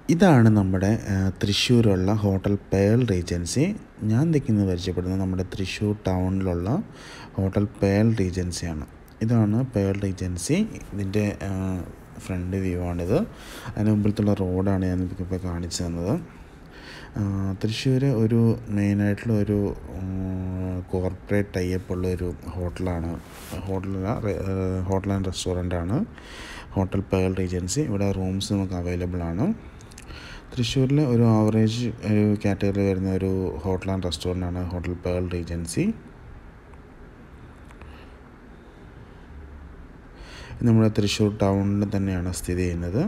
ഇതാണ് നമ്മുടെ ആ, തൃശ്ശൂരുള്ള ഹോട്ടൽ പേൾ റീജൻസി ഞാൻ നിൽക്കുന്നത് പരിചയപ്പെടുന്നത് നമ്മുടെ തൃശ്ശൂർ ടൗണിലുള്ള ഹോട്ടൽ പേൾ റീജൻസിയാണ് ഇതാണ് പേൾ റീജൻസി ഇതിൻ്റെ ഫ്രണ്ട് വ്യൂ ആണിത് അതിന് മുമ്പിലത്തുള്ള റോഡാണ് ഞാൻ ഇപ്പോൾ കാണിച്ചു തന്നത് തൃശ്ശൂർ ഒരു മെയിനായിട്ടുള്ള ഒരു കോർപ്പറേറ്റ് ടൈപ്പ് ഉള്ള ഒരു ഹോട്ടലാണ് ഹോട്ടലല്ല ഹോട്ടൽ ആൻഡ് റെസ്റ്റോറൻ്റ് ആണ് ഹോട്ടൽ പേൾ റീജൻസി ഇവിടെ റൂംസ് നമുക്ക് അവൈലബിൾ ആണ് തൃശ്ശൂരിൽ ഒരു ആവറേജ് ഒരു കാറ്റഗറി വരുന്ന ഒരു ഹോട്ടൽ ആൻഡ് റെസ്റ്റോറൻ്റ് ആണ് ഹോട്ടൽ പേൾ റീജൻസി നമ്മുടെ തൃശ്ശൂർ ടൗണിൽ തന്നെയാണ് സ്ഥിതി ചെയ്യുന്നത്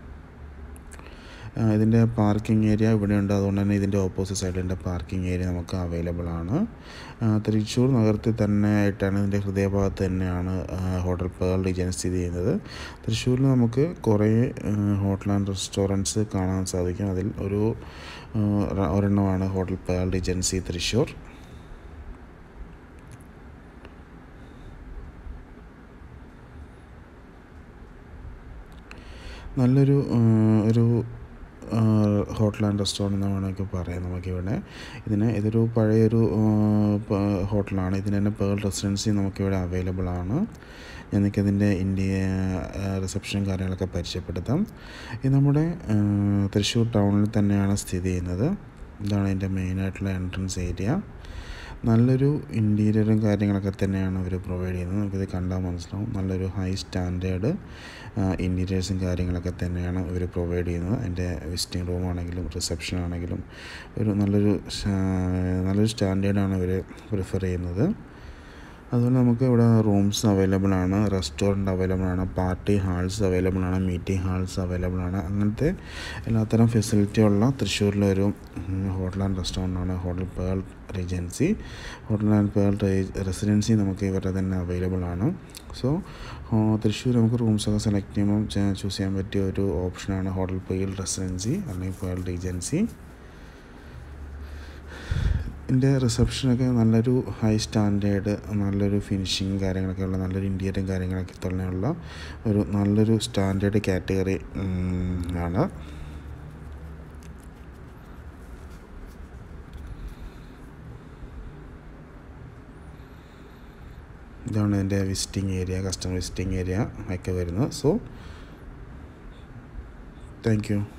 ആ, ഇതിൻ്റെ പാർക്കിംഗ് ഏരിയ ഇവിടെയുണ്ട് അതുകൊണ്ട് തന്നെ ഇതിൻ്റെ ഓപ്പോസിറ്റ് സൈഡിൻ്റെ പാർക്കിംഗ് ഏരിയ നമുക്ക് അവൈലബിൾ ആണ് ആ, തൃശ്ശൂർ നഗരത്തിൽ തന്നെ ആയിട്ടാണ് ഇതിൻ്റെ ഹൃദയഭാഗത്ത് തന്നെയാണ് ആ, ഹോട്ടൽ പേൾ റീജൻ സ്ഥിതി ചെയ്യുന്നത് തൃശ്ശൂരിൽ നമുക്ക് കുറേ ആ, ഹോട്ടൽ ആൻഡ് റെസ്റ്റോറൻറ്റ്സ് കാണാൻ സാധിക്കും അതിൽ ഒരു ആ, ര- ഒരെണ്ണമാണ് ഹോട്ടൽ പേൾ റീജൻസി തൃശ്ശൂർ നല്ലൊരു ആ, ഒരു ആ, ഹോട്ടൽ ആൻഡ് റെസ്റ്റോറൻറ്റ് എന്ന് വേണമെങ്കിൽ പറയാം നമുക്കിവിടെ ഇതിന് ഇതൊരു പഴയൊരു ആ, പ- ഹോട്ടലാണ് ഇതിന് തന്നെ പേൾ റെസിഡൻസി നമുക്കിവിടെ അവൈലബിൾ ആണ് ഞാൻ നിങ്ങൾക്ക് ഇതിൻ്റെ ഇന്ത്യ റിസപ്ഷൻ കാര്യങ്ങളൊക്കെ പരിചയപ്പെടുത്താം ഇത് നമ്മുടെ ആ, തൃശ്ശൂർ ടൗണിൽ തന്നെയാണ് സ്ഥിതി ചെയ്യുന്നത് ഇതാണ് ഇതിൻ്റെ മെയിനായിട്ടുള്ള എൻട്രൻസ് ഏരിയ നല്ലൊരു ഇൻറ്റീരിയറും കാര്യങ്ങളൊക്കെ തന്നെയാണ് അവർ പ്രൊവൈഡ് ചെയ്യുന്നത് നമുക്കിത് കണ്ടാൽ മനസ്സിലാവും നല്ലൊരു ഹൈ സ്റ്റാൻഡേർഡ് ഇൻറ്റീരിയേഴ്സും കാര്യങ്ങളൊക്കെ തന്നെയാണ് ഇവർ പ്രൊവൈഡ് ചെയ്യുന്നത് അതിൻ്റെ വിസിറ്റിംഗ് റൂം ആണെങ്കിലും റിസപ്ഷൻ ആണെങ്കിലും ഒരു നല്ലൊരു സ്റ്റാ- നല്ലൊരു സ്റ്റാൻഡേർഡാണ് ഇവർ പ്രിഫർ ചെയ്യുന്നത് അതുപോലെ നമുക്ക് ഇവിടെ റൂംസ് അവൈലബിൾ ആണ് റെസ്റ്റോറൻറ്റ് അവൈലബിൾ ആണ് പാർട്ടി ഹാൾസ് അവൈലബിൾ ആണ് മീറ്റിംഗ് ഹാൾസ് അവൈലബിൾ ആണ് അങ്ങനത്തെ എല്ലാത്തരം ഫെസിലിറ്റി ഉള്ള തൃശ്ശൂരിലെ ഒരു ഹോട്ടൽ ആൻഡ് റെസ്റ്റോറൻ്റ് ആണ് hotel pearl Regency hotel and Pearl Residency നമുക്ക് ഇവരുടെ തന്നെ അവൈലബിൾ ആണ് സോ തൃശ്ശൂർ നമുക്ക് റൂംസൊക്കെ സെലക്ട് ചെയ്യുമ്പോൾ ചൂസ് ചെയ്യാൻ പറ്റിയ ഒരു ഓപ്ഷനാണ് ഹോട്ടൽ പേൾ റെസിഡൻസി അല്ലെങ്കിൽ പേൾ റീജൻസി ഇതിൻ്റെ റിസപ്ഷനൊക്കെ നല്ലൊരു ഹൈ സ്റ്റാൻഡേർഡ് നല്ലൊരു ഫിനിഷിങ് കാര്യങ്ങളൊക്കെ ഉള്ള നല്ലൊരു ഇൻറ്റീരിയറും കാര്യങ്ങളൊക്കെ തന്നെയുള്ള ഒരു നല്ലൊരു സ്റ്റാൻഡേർഡ് കാറ്റഗറി ആണ് ഇതാണ് ഇതിൻ്റെ visiting area customer visiting area ഒക്കെ വരുന്നത് സോ താങ്ക് യു